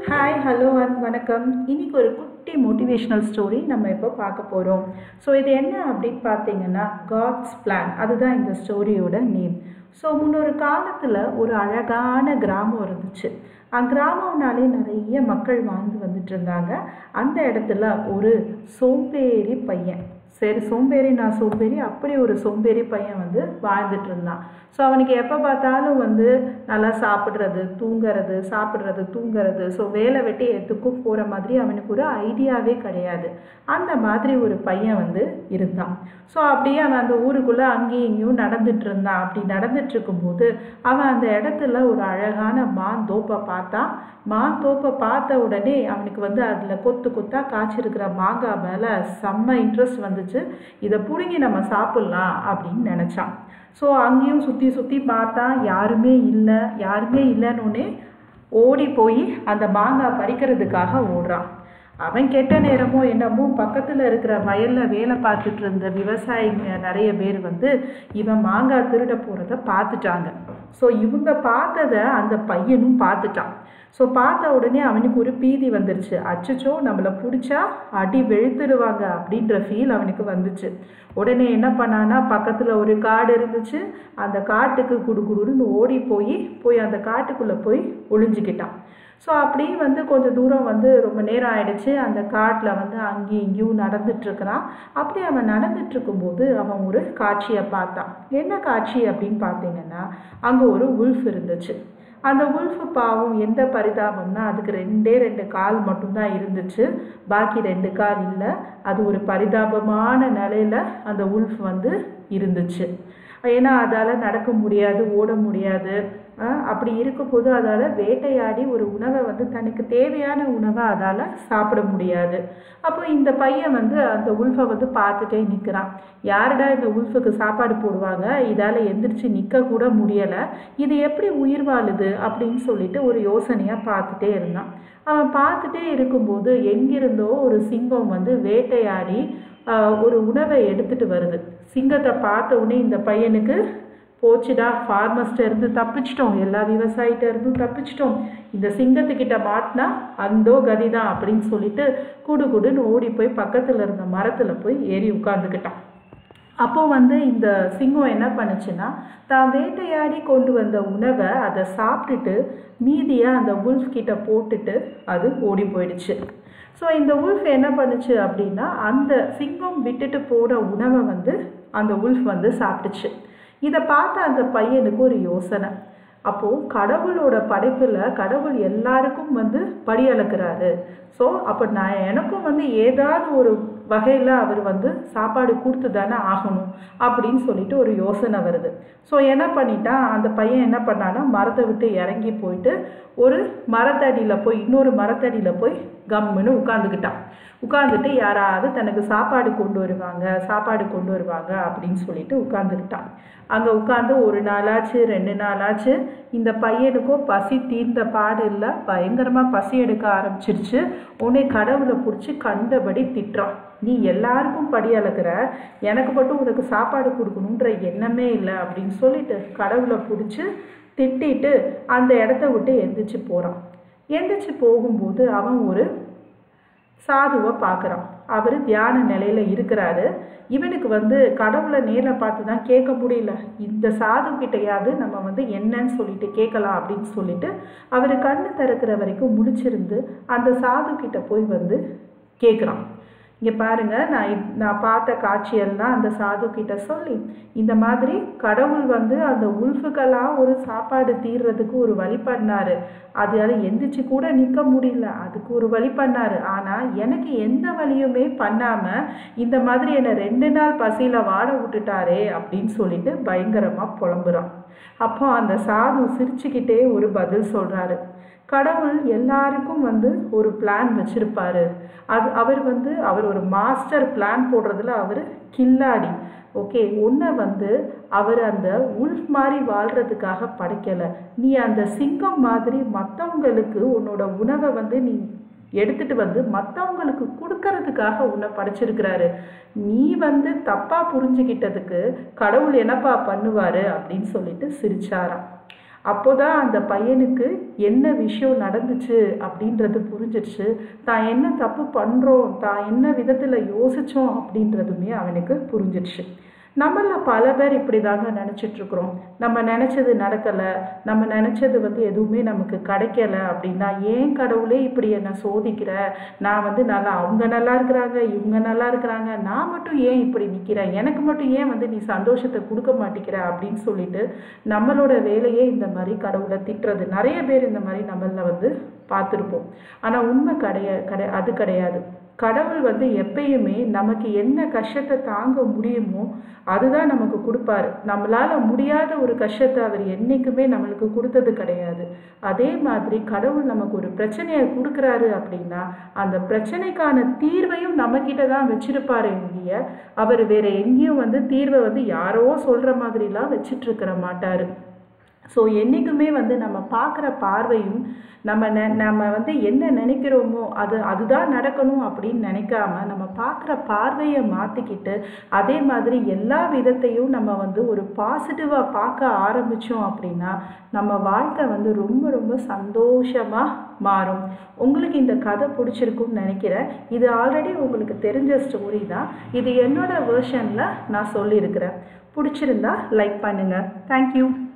hi hello and வணக்கம் இன்னைக்கு ஒரு குட்டி மோட்டிவேஷ்னல் ஸ்டோரி நம்ம இப்போ பார்க்க போகிறோம் ஸோ இது என்ன அப்படின்னு பார்த்தீங்கன்னா காட்ஸ் பிளான் அதுதான் இந்த ஸ்டோரியோட நேம் ஸோ முன்னொரு காலத்தில் ஒரு அழகான கிராமம் இருந்துச்சு அக்கிராமம்னாலே நிறைய மக்கள் வாழ்ந்து வந்துட்டு இருந்தாங்க அந்த இடத்துல ஒரு சோம்பேறி பையன் சரி சோம்பேறி நான் சோம்பேறி அப்படி ஒரு சோம்பேறி பையன் வந்து வாழ்ந்துட்டு இருந்தான் ஸோ அவனுக்கு எப்போ பார்த்தாலும் வந்து நல்லா சாப்பிட்றது தூங்குறது சாப்பிட்றது தூங்குறது ஸோ வேலை வெட்டி எதுக்கும் போகிற மாதிரி அவனுக்கு ஒரு ஐடியாவே கிடையாது அந்த மாதிரி ஒரு பையன் வந்து இருந்தான் ஸோ அப்படியே அவன் அந்த ஊருக்குள்ளே அங்கேயும் இங்கேயும் நடந்துட்டு இருந்தான் அப்படி நடந்துட்டு இருக்கும்போது அவன் அந்த இடத்துல ஒரு அழகான மாந்தோப்பை பார்த்தான் மாந்தோப்பை பார்த்த உடனே அவனுக்கு வந்து அதில் கொத்து கொத்தா காய்ச்சிருக்கிற மாங்காய் மேலே செம்ம இன்ட்ரெஸ்ட் வந்துச்சு இதை பிடுங்கி நம்ம சாப்பிட்லாம் அப்படின்னு நினச்சான் ஸோ அங்கேயும் சுற்றி சுற்றி பார்த்தான் யாருமே இல்லை யாருமே இல்லைன்னு ஓடி போய் அந்த மாங்காய் பறிக்கிறதுக்காக ஓடுறான் அவன் கெட்ட நேரமோ என்னமோ பக்கத்தில் இருக்கிற வயலில் வேலை பார்த்துட்டு இருந்த விவசாயிங்க நிறைய பேர் வந்து இவன் மாங்காய் திருட போகிறத பார்த்துட்டாங்க ஸோ இவங்க பார்த்ததை அந்த பையனும் பார்த்துட்டான் ஸோ பார்த்த உடனே அவனுக்கு ஒரு பீதி வந்துருச்சு அச்சச்சோ நம்மளை பிடிச்சா அடி வெளுத்துடுவாங்க அப்படின்ற ஃபீல் அவனுக்கு வந்துச்சு உடனே என்ன பண்ணான்னா பக்கத்தில் ஒரு காடு இருந்துச்சு அந்த காட்டுக்கு குடு குடுன்னு ஓடி போய் போய் அந்த காட்டுக்குள்ளே போய் ஒளிஞ்சிக்கிட்டான் ஸோ அப்படியே வந்து கொஞ்சம் தூரம் வந்து ரொம்ப நேரம் ஆயிடுச்சு அந்த காட்டில் வந்து அங்கேயும் இங்கேயும் நடந்துட்டுருக்கிறான் அப்படி அவன் நடந்துட்டுருக்கும்போது அவன் ஒரு காட்சியை பார்த்தான் என்ன காட்சி அப்படின்னு பார்த்தீங்கன்னா அங்கே ஒரு உல்ஃப் இருந்துச்சு அந்த உல்ஃபு பாவம் எந்த பரிதாபம்னா அதுக்கு ரெண்டே ரெண்டு கால் மட்டும்தான் இருந்துச்சு பாக்கி ரெண்டு கால் இல்லை அது ஒரு பரிதாபமான நிலையில் அந்த உல்ஃப் வந்து இருந்துச்சு ஏன்னா அதால் நடக்க முடியாது ஓட முடியாது அப்படி இருக்கும்போது அதால் வேட்டையாடி ஒரு உணவை வந்து தனக்கு தேவையான உணவை அதால் சாப்பிட முடியாது அப்போ இந்த பையன் வந்து அந்த உல்ஃபை வந்து பார்த்துட்டே நிற்கிறான் யாருடா இந்த உல்ஃபுக்கு சாப்பாடு போடுவாங்க இதால் எந்திரிச்சு நிற்க கூட முடியலை இது எப்படி உயிர் வாழுது அப்படின்னு சொல்லிட்டு ஒரு யோசனையாக பார்த்துட்டே இருந்தான் அவன் பார்த்துட்டே இருக்கும்போது எங்கிருந்தோ ஒரு சிங்கம் வந்து வேட்டையாடி ஒரு உணவை எடுத்துகிட்டு வருது சிங்கத்தை பார்த்த உடனே இந்த பையனுக்கு போச்சுடா ஃபார்மர்ஸ்ட்ட இருந்து தப்பிச்சிட்டோம் எல்லா விவசாயிட்ட இருந்தும் தப்பிச்சிட்டோம் இந்த சிங்கத்துக்கிட்ட மாட்டினா அந்தோ கதி தான் அப்படின்னு சொல்லிட்டு குடு குடுன்னு ஓடி போய் பக்கத்தில் இருந்த மரத்தில் போய் ஏறி உட்காந்துக்கிட்டான் அப்போ வந்து இந்த சிங்கம் என்ன பண்ணுச்சுன்னா தான் வேட்டையாடி கொண்டு வந்த உணவை அதை சாப்பிட்டுட்டு மீதியை அந்த உல்ஃப் கிட்ட போட்டுட்டு அது ஓடி போயிடுச்சு ஸோ இந்த உல்ஃப் என்ன பண்ணுச்சு அப்படின்னா அந்த சிங்கம் விட்டுட்டு போன உணவை வந்து அந்த உல்ஃப் வந்து சாப்பிட்டுச்சு இதை பார்த்த அந்த பையனுக்கு ஒரு யோசனை அப்போது கடவுளோட படைப்பில் கடவுள் எல்லாருக்கும் வந்து படி அளக்குறாரு ஸோ அப்போ நான் எனக்கும் வந்து ஏதாவது ஒரு வகையில் அவர் வந்து சாப்பாடு கொடுத்து தானே ஆகணும் அப்படின்னு சொல்லிட்டு ஒரு யோசனை வருது ஸோ என்ன பண்ணிட்டான் அந்த பையன் என்ன பண்ணான்னா மரத்தை விட்டு இறங்கி போயிட்டு ஒரு மரத்தடியில் போய் இன்னொரு மரத்தடியில் போய் கம்முன்னு உட்காந்துக்கிட்டான் உட்காந்துட்டு யாராவது தனக்கு சாப்பாடு கொண்டு வருவாங்க சாப்பாடு கொண்டு வருவாங்க அப்படின்னு சொல்லிட்டு உட்காந்துக்கிட்டான் அங்கே உட்காந்து ஒரு நாளாச்சு ரெண்டு நாளாச்சு இந்த பையனுக்கும் பசி தீர்ந்த பாடு இல்லை பயங்கரமாக பசி எடுக்க ஆரம்பிச்சிருச்சு உன்னை கடவுளை பிடிச்சி கண்டபடி திட்டுறான் நீ எல்லாருக்கும் படி அளக்குற எனக்கு மட்டும் உனக்கு சாப்பாடு கொடுக்கணுன்ற எண்ணமே இல்லை அப்படின்னு சொல்லிட்டு கடவுளை பிடிச்சி திட்டிட்டு அந்த இடத்த விட்டு எந்திரிச்சு போகிறான் எந்திரிச்சு போகும்போது அவன் ஒரு சாதுவை பார்க்குறான் அவர் தியான நிலையில் இருக்கிறாரு இவனுக்கு வந்து கடவுளை நேரில் பார்த்து தான் கேட்க முடியல இந்த சாது கிட்டையாவது நம்ம வந்து என்னன்னு சொல்லிட்டு கேட்கலாம் அப்படின்னு சொல்லிட்டு அவர் கண்ணு திறக்கிற வரைக்கும் முழிச்சிருந்து அந்த சாது கிட்ட போய் வந்து கேட்குறான் இங்கே பாருங்கள் நான் நான் பார்த்த காட்சியெல்லாம் அந்த சாது கிட்ட சொல்லி இந்த மாதிரி கடவுள் வந்து அந்த உல்ஃபுக்கெல்லாம் ஒரு சாப்பாடு தீர்றதுக்கு ஒரு வழி பண்ணார் அதால் எந்திரிச்சு கூட நிற்க முடியல அதுக்கு ஒரு வழி பண்ணார் ஆனால் எனக்கு எந்த வழியுமே பண்ணாமல் இந்த மாதிரி என்னை ரெண்டு நாள் பசியில் வாட விட்டுட்டாரே அப்படின்னு சொல்லிட்டு பயங்கரமாக புலம்புறான் அப்போ அந்த சாது சிரிச்சுக்கிட்டே ஒரு பதில் சொல்கிறாரு கடவுள் எல்லாருக்கும் வந்து ஒரு பிளான் வச்சுருப்பாரு அது அவர் வந்து அவர் ஒரு மாஸ்டர் பிளான் போடுறதுல அவர் கில்லாடி ஓகே உன்னை வந்து அவர் அந்த உல்ஃப் மாதிரி வாழ்கிறதுக்காக படைக்கலை நீ அந்த சிங்கம் மாதிரி மற்றவங்களுக்கு உன்னோட உணவை வந்து நீ எடுத்துட்டு வந்து மற்றவங்களுக்கு கொடுக்கறதுக்காக உன்னை படைச்சிருக்கிறாரு நீ வந்து தப்பாக புரிஞ்சுக்கிட்டதுக்கு கடவுள் என்னப்பா பண்ணுவார் அப்படின்னு சொல்லிட்டு சிரிச்சாராம் அப்போ தான் அந்த பையனுக்கு என்ன விஷயம் நடந்துச்சு அப்படின்றது புரிஞ்சிடுச்சு தான் என்ன தப்பு பண்ணுறோம் தான் என்ன விதத்தில் யோசித்தோம் அப்படின்றதுமே அவனுக்கு புரிஞ்சிடுச்சு நம்மள பல பேர் இப்படி தாங்க நினச்சிட்ருக்குறோம் நம்ம நினச்சது நடக்கலை நம்ம நினச்சது வந்து எதுவுமே நமக்கு கிடைக்கல அப்படின்னா ஏன் கடவுளே இப்படி என்னை சோதிக்கிற நான் வந்து நல்லா அவங்க நல்லா இருக்கிறாங்க இவங்க நல்லா இருக்கிறாங்க நான் மட்டும் ஏன் இப்படி நிற்கிறேன் எனக்கு மட்டும் ஏன் வந்து நீ சந்தோஷத்தை கொடுக்க மாட்டேங்கிற அப்படின்னு சொல்லிட்டு நம்மளோட வேலையே இந்த மாதிரி கடவுளை திட்டுறது நிறைய பேர் இந்த மாதிரி நம்மள வந்து பார்த்துருப்போம் ஆனால் உண்மை கிடையா கிடை அது கிடையாது கடவுள் வந்து எப்பயுமே நமக்கு என்ன கஷ்டத்தை தாங்க முடியுமோ அதுதான் நமக்கு கொடுப்பாரு நம்மளால முடியாத ஒரு கஷ்டத்தை அவர் என்னைக்குமே நம்மளுக்கு கொடுத்தது கிடையாது அதே மாதிரி கடவுள் நமக்கு ஒரு பிரச்சனையை கொடுக்குறாரு அப்படின்னா அந்த பிரச்சனைக்கான தீர்வையும் நம்மக்கிட்ட தான் வச்சிருப்பாரு இல்லைய அவர் வேற எங்கேயும் வந்து தீர்வை வந்து யாரோ சொல்ற மாதிரிலாம் வச்சிட்டு இருக்கிற மாட்டாரு ஸோ என்றைக்குமே வந்து நம்ம பார்க்குற பார்வையும் நம்ம நெ நம்ம வந்து என்ன நினைக்கிறோமோ அது அதுதான் நடக்கணும் அப்படின்னு நினைக்காம நம்ம பார்க்குற பார்வையை மாற்றிக்கிட்டு அதே மாதிரி எல்லா விதத்தையும் நம்ம வந்து ஒரு பாசிட்டிவாக பார்க்க ஆரம்பித்தோம் அப்படின்னா நம்ம வாழ்க்கை வந்து ரொம்ப ரொம்ப சந்தோஷமாக மாறும் உங்களுக்கு இந்த கதை பிடிச்சிருக்கும்னு நினைக்கிறேன் இது ஆல்ரெடி உங்களுக்கு தெரிஞ்ச ஸ்டோரி தான் இது என்னோட வேர்ஷனில் நான் சொல்லியிருக்கிறேன் பிடிச்சிருந்தா லைக் பண்ணுங்கள் தேங்க்யூ